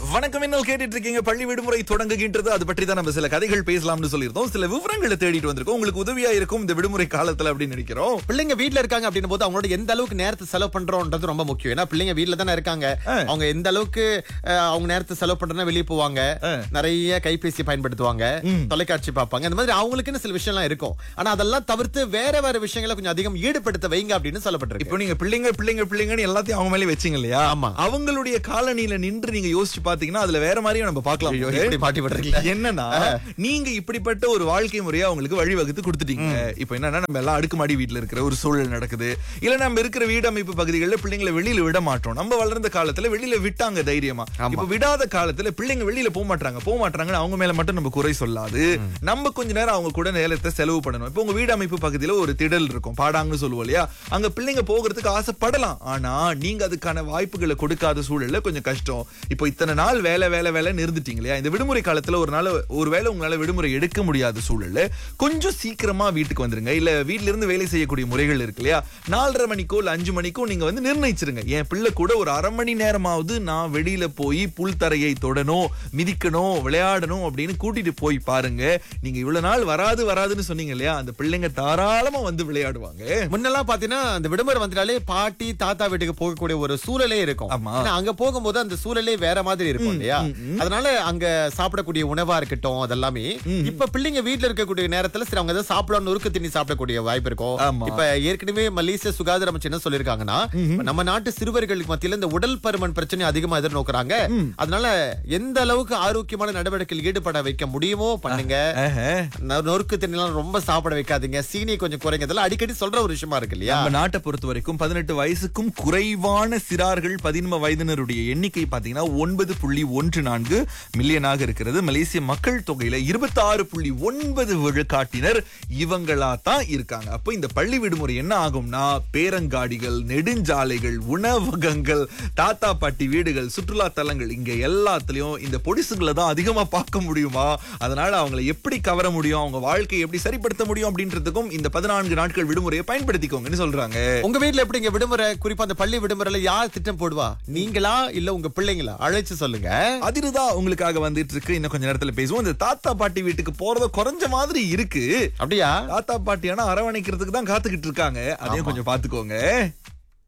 வணக்கம் என்ன கேட்டுட்டு இருக்கீங்க பள்ளி விடுமுறை தொடங்குகின்றது அது பற்றி தான் நம்ம சில கதைகள் பேசலாம்னு சொல்லியிருந்தோம் சில விவரங்களை தேடிட்டு வந்திருக்கோம் உங்களுக்கு உதவியா இருக்கும் இந்த விடுமுறை காலத்துல அப்படின்னு நினைக்கிறோம் பிள்ளைங்க வீட்ல இருக்காங்க அப்படின்னும் போது அவங்களோட எந்த அளவுக்கு நேரத்தை செலவு பண்றோம்ன்றது ரொம்ப முக்கியம் ஏன்னா பிள்ளைங்க வீட்ல தானே இருக்காங்க அவங்க எந்த அளவுக்கு அஹ், அவங்க நேரத்தை செலவு பண்றதுனா வெளியே போவாங்க நிறைய கைபேசி பயன்படுத்துவாங்க தொலைக்காட்சி பார்ப்பாங்க இந்த மாதிரி அவங்களுக்குன்னு சில விஷயம்லாம் இருக்கும் ஆனா அதெல்லாம் தவிர்த்து வேற வேற விஷயங்களை கொஞ்சம் அதிகம் ஈடுபடுத்த வைங்க அப்படின்னு சொல்லப்பட்டிருக்கு இப்போ நீங்க பிள்ளைங்க பிள்ளைங்க பிள்ளைங்கன்னு எல்லாத்தையும் அவங்க மேலே வச்சீங்க இல்லையா ஆமா. அவங்களுடைய காலனியில நின்று நீங்க யோசிச்சு பாத்தீங்கன்னா அதுல வேற மாதிரியும் நம்ம பார்க்கலாம் ஐயோ, இப்படி மாட்டி விடுறீங்களா? என்னன்னா நீங்க இப்படிப்பட்ட ஒரு வாழ்க்கை முறையை அவங்களுக்கு வழிவகுத்து கொடுத்துட்டீங்க இப்போ என்னன்னா நம்ம எல்லாம் அடுக்குமாடி வீட்ல இருக்கிற ஒரு சூழல் நடக்குது இல்ல நம்ம இருக்கிற வீடமைப்பு பகுதிகளில் பிள்ளைங்களை வெளியில விட மாட்டோம் நம்ம வளர்ந்த காலத்துல வெளியில விட்டாங்க தைரியமா இப்ப விடாத காலத்துல பிள்ளைங்க வெளியில போக மாட்டாங்க போக மாட்டாங்கன்னு அவங்க மேல மட்டும் நம்ம குறை சொல்லாது நம்ம கொஞ்ச நேரம் அவங்க கூட நேரத்தை செலவு பண்ணணும் இப்போ உங்க வீடமைப்பு பகுதியில ஒரு திடல் இருக்கும் பாடாங்கன்னு சொல்லுவோம் இல்லையா அங்க பிள்ளைங்க போகிறதுக்கு ஆசைப்படலாம் ஆனா நீங்க அதுக்கான வாய்ப்புகளை கொடுக்காத சூழல்ல கொஞ்சம் கஷ்டம் இப்போ இத்தனை நாள் வேலை வேலை வேலைன்னு இருந்துட்டீங்க இல்லையா இந்த விடுமுறை காலத்துல ஒரு நாள் ஒரு வேளை உங்களால விடுமுறை எடுக்க முடியாத சூழல்ல கொஞ்சம் சீக்கிரமா வீட்டுக்கு வந்துருங்க இல்ல வீட்ல இருந்து வேலை செய்யக்கூடிய முறைகள் இருக்கு இல்லையா நாலரை மணிக்கோ இல்ல அஞ்சு மணிக்கோ நீங்க வந்து நிர்ணயிச்சிருங்க என் பிள்ளை கூட ஒரு அரை மணி நேரமாவது நான் வெளியில போய் புல் தரையை தொடணும் மிதிக்கணும் விளையாடணும் அப்படின்னு கூட்டிட்டு போய் பாருங்க நீங்க இவ்வளவு நாள் வராது வராதுன்னு சொன்னீங்க இல்லையா அந்த பிள்ளைங்க தாராளமா வந்து விளையாடுவாங்க முன்னெல்லாம் பாத்தீங்கன்னா அந்த விடுமுறை வந்துட்டாலே பாட்டி தாத்தா வீட்டுக்கு போகக்கூடிய ஒரு சூழலே இருக்கும் ஆமா. ஏன்னா அங்க போகும்போது அந்த சூழலே வேற மாதிரி இருக்கும் இல்லையா அதனால அங்க சாப்பிடக்கூடிய உணவா இருக்கட்டும் அதெல்லாமே இப்ப பிள்ளைங்க வீட்ல இருக்கக்கூடிய நேரத்துல சரி அவங்க ஏதாவது சாப்பிடணும் நொறுக்கு திணி சாப்பிடக்கூடிய வாய்ப்பு இருக்கும் ஆமா. இப்ப ஏற்கனவே மலேசிய சுகாதார அமைச்சர் என்ன சொல்லிருக்காங்கன்னா இப்ப நம்ம நாட்டு சிறுவர்களுக்கு மத்தியில இந்த உடல் பருமன் பிரச்சனை அதிகமா எதிர்நோக்குறாங்க அதனால எந்த அளவுக்கு ஆரோக்கியமான நடவடிக்கையில் ஈடுபட வைக்க முடியுமோ பண்ணுங்க ஆஹா. நொ- நொறுக்கு தண்ணிலாம் ரொம்ப சாப்பிட வைக்காதீங்க சீனி கொஞ்சம் குறைங்க இதெல்லாம் அடிக்கடி சொல்ற ஒரு விஷயமா இருக்கு இல்லையா நம்ம நாட்டை பொறுத்த வரைக்கும் பதினெட்டு வயசுக்கும் குறைவான சிறார்கள் பதின்ம வயதினருடைய எண்ணிக்கை பாத்தீங்கன்னா ஒன்பது புள்ளி ஒன்று நான்கு மில்லியனாக இருக்கிறது மலேசிய மக்கள் தொகையில இருபத்தி ஆறு புள்ளி ஒன்பது விழுக்காட்டினர் இவங்களா தான் இருக்காங்க அப்போ இந்த பள்ளி விடுமுறை என்ன ஆகும்னா பேரங்காடிகள் நெடுஞ்சாலைகள் உணவகங்கள் தாத்தா பாட்டி வீடுகள் சுற்றுலா தலங்கள் இங்க எல்லாத்துலயும் இந்த பொடிசுகளை தான் அதிகமா பார்க்க முடியுமா அதனால அவங்களை எப்படி கவர முடியும் அவங்க வாழ்க்கையை எப்படி சரிப்படுத்த முடியும் அப்படின்றதுக்கும் இந்த பதினான்கு நாட்கள் விடுமுறையை பயன்படுத்திக்கோங்கன்னு சொல்றாங்க உங்க வீட்ல எப்படி இங்க விடுமுறை குறிப்பா அந்த பள்ளி விடுமுறையில யார் திட்டம் போடுவா நீங்களா இல்ல உங்க பிள்ளைங்களா அழைச்சு சொல்லுங்க அதிர்தா உங்களுக்காக வந்துட்டு இருக்கு இன்னும் கொஞ்ச நேரத்துல பேசுவோம் இந்த தாத்தா பாட்டி வீட்டுக்கு போறத குறைஞ்ச மாதிரி இருக்கு அப்படியா தாத்தா பாட்டி ஆனா அரவணைக்கிறதுக்கு தான் காத்துக்கிட்டு இருக்காங்க அதையும் கொஞ்சம் பாத்துக்கோங்க